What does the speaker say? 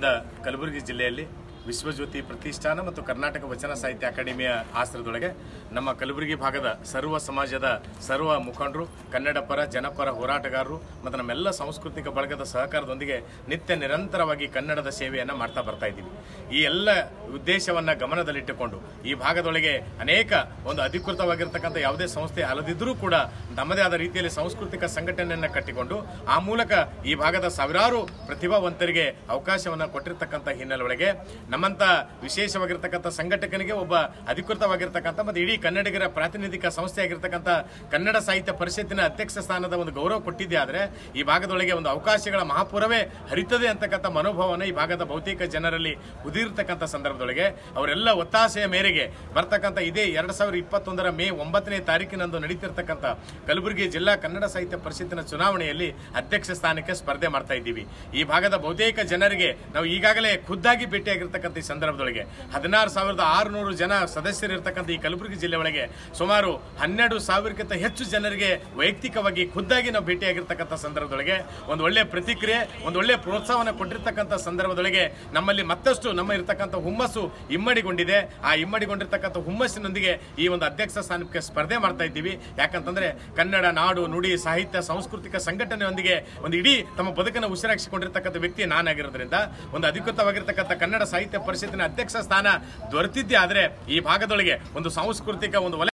ವತಿಯಿಂದ ಕಲಬುರಗಿ ಜಿಲ್ಲೆಯಲ್ಲಿ ವಿಶ್ವಜ್ಯೋತಿ ಪ್ರತಿಷ್ಠಾನ ಮತ್ತು ಕರ್ನಾಟಕ ವಚನ ಸಾಹಿತ್ಯ ಅಕಾಡೆಮಿಯ ಆಶ್ರಯದೊಳಗೆ ನಮ್ಮ ಕಲಬುರಗಿ ಭಾಗದ ಸರ್ವ ಸಮಾಜದ ಸರ್ವ ಮುಖಂಡರು ಕನ್ನಡ ಪರ ಜನಪರ ಹೋರಾಟಗಾರರು ಮತ್ತು ನಮ್ಮೆಲ್ಲ ಸಾಂಸ್ಕೃತಿಕ ಬಳಗದ ಸಹಕಾರದೊಂದಿಗೆ ನಿತ್ಯ ನಿರಂತರವಾಗಿ ಕನ್ನಡದ ಸೇವೆಯನ್ನು ಮಾಡ್ತಾ ಬರ್ತಾ ಇದ್ದೀವಿ ಈ ಎಲ್ಲ ಉದ್ದೇಶವನ್ನ ಗಮನದಲ್ಲಿಟ್ಟುಕೊಂಡು ಈ ಭಾಗದೊಳಗೆ ಅನೇಕ ಒಂದು ಅಧಿಕೃತವಾಗಿರ್ತಕ್ಕಂಥ ಯಾವುದೇ ಸಂಸ್ಥೆ ಅಲ್ಲದಿದ್ದರೂ ಕೂಡ ನಮ್ಮದೇ ಆದ ರೀತಿಯಲ್ಲಿ ಸಾಂಸ್ಕೃತಿಕ ಸಂಘಟನೆಯನ್ನು ಕಟ್ಟಿಕೊಂಡು ಆ ಮೂಲಕ ಈ ಭಾಗದ ಸಾವಿರಾರು ಪ್ರತಿಭಾವಂತರಿಗೆ ಅವಕಾಶವನ್ನು ಕೊಟ್ಟಿರ್ತಕ್ಕಂಥ ಹಿನ್ನೆಲೆ ಒಳಗೆ ನಮ್ಮಂತ ವಿಶೇಷವಾಗಿರ್ತಕ್ಕಂಥ ಸಂಘಟಕನಿಗೆ ಒಬ್ಬ ಅಧಿಕೃತವಾಗಿರ್ತಕ್ಕಂಥ ಮತ್ತು ಇಡೀ ಕನ್ನಡಿಗರ ಪ್ರಾತಿನಿಧಿಕ ಸಂಸ್ಥೆ ಆಗಿರ್ತಕ್ಕಂಥ ಕನ್ನಡ ಸಾಹಿತ್ಯ ಪರಿಷತ್ತಿನ ಅಧ್ಯಕ್ಷ ಸ್ಥಾನದ ಒಂದು ಗೌರವ ಕೊಟ್ಟಿದ್ದೆ ಆದರೆ ಈ ಭಾಗದೊಳಗೆ ಒಂದು ಅವಕಾಶಗಳ ಮಹಾಪುರವೇ ಹರಿತದೆ ಅಂತಕ್ಕಂಥ ಮನೋಭಾವನೆ ಈ ಭಾಗದ ಬಹುತೇಕ ಜನರಲ್ಲಿ ಉದಿರ್ತಕ್ಕಂಥ ಸಂದರ್ಭದೊಳಗೆ ಅವರೆಲ್ಲ ಒತ್ತಾಸೆಯ ಮೇರೆಗೆ ಬರ್ತಕ್ಕಂಥ ಇದೇ ಎರಡ್ ಸಾವಿರದ ಇಪ್ಪತ್ತೊಂದರ ಮೇ ಒಂಬತ್ತನೇ ತಾರೀಕಿನಂದು ನಡೀತಿರ್ತಕ್ಕಂಥ ಕಲಬುರಗಿ ಜಿಲ್ಲಾ ಕನ್ನಡ ಸಾಹಿತ್ಯ ಪರಿಷತ್ತಿನ ಚುನಾವಣೆಯಲ್ಲಿ ಅಧ್ಯಕ್ಷ ಸ್ಥಾನಕ್ಕೆ ಸ್ಪರ್ಧೆ ಮಾಡ್ತಾ ಇದ್ದೀವಿ ಈ ಭಾಗದ ಬಹುತೇಕ ಜನರಿಗೆ ನಾವು ಈಗಾಗಲೇ ಖುದ್ದಾಗಿ ಭೇಟಿಯಾಗಿರ್ತಕ್ಕಂಥ ಈ ಸಂದರ್ಭದೊಳಗೆ ಹದಿನಾರು ಸಾವಿರದ ಆರುನೂರು ಜನ ಸದಸ್ಯರಿರ್ತಕ್ಕಂಥ ಈ ಕಲಬುರಗಿ ಜಿಲ್ಲೆ ಒಳಗೆ ಸುಮಾರು ಹನ್ನೆರಡು ಸಾವಿರಕ್ಕಿಂತ ಹೆಚ್ಚು ಜನರಿಗೆ ವೈಯಕ್ತಿಕವಾಗಿ ಖುದ್ದಾಗಿ ನಾವು ಭೇಟಿಯಾಗಿರ್ತಕ್ಕಂಥ ಸಂದರ್ಭದೊಳಗೆ ಒಂದು ಒಳ್ಳೆ ಪ್ರತಿಕ್ರಿಯೆ ಒಂದು ಒಳ್ಳೆ ಪ್ರೋತ್ಸಾಹವನ್ನು ಕೊಟ್ಟಿರ್ತಕ್ಕಂಥ ಸಂದರ್ಭದೊಳಗೆ ನಮ್ಮಲ್ಲಿ ಮತ್ತಷ್ಟು ನಮ್ಮ ಇರತಕ್ಕಂಥ ಹುಮ್ಮಸ್ಸು ಇಮ್ಮಡಿಗೊಂಡಿದೆ ಆ ಇಮ್ಮಡಿಗೊಂಡಿರ್ತಕ್ಕಂಥ ಹುಮ್ಮಸ್ಸಿನೊಂದಿಗೆ ಈ ಒಂದು ಅಧ್ಯಕ್ಷ ಸ್ಥಾನಕ್ಕೆ ಸ್ಪರ್ಧೆ ಮಾಡ್ತಾ ಇದ್ದೀವಿ ಯಾಕಂತಂದ್ರೆ ಕನ್ನಡ ನಾಡು ನುಡಿ ಸಾಹಿತ್ಯ ಸಾಂಸ್ಕೃತಿಕ ಸಂಘಟನೆಯೊಂದಿಗೆ ಒಂದು ಇಡೀ ತಮ್ಮ ಬದುಕನ್ನು ಉಸಿರಾಗಿಸಿಕೊಂಡಿರ್ತಕ್ಕಂಥ ವ್ಯಕ್ತಿ ನಾನಾಗಿರೋದ್ರಿಂದ ಒಂದು ಅಧಿಕೃತವಾಗಿರ್ತಕ್ಕಂಥ ಕನ್ನಡ ಸಾಹಿತ್ಯ ಪರಿಷತ್ತಿನ ಅಧ್ಯಕ್ಷ ಸ್ಥಾನ ದೊರೆತಿದ್ದೆ ಆದರೆ ಈ ಭಾಗದೊಳಗೆ ಒಂದು ಸಾಂಸ್ಕೃತಿಕ ಒಂದು ವಲಯ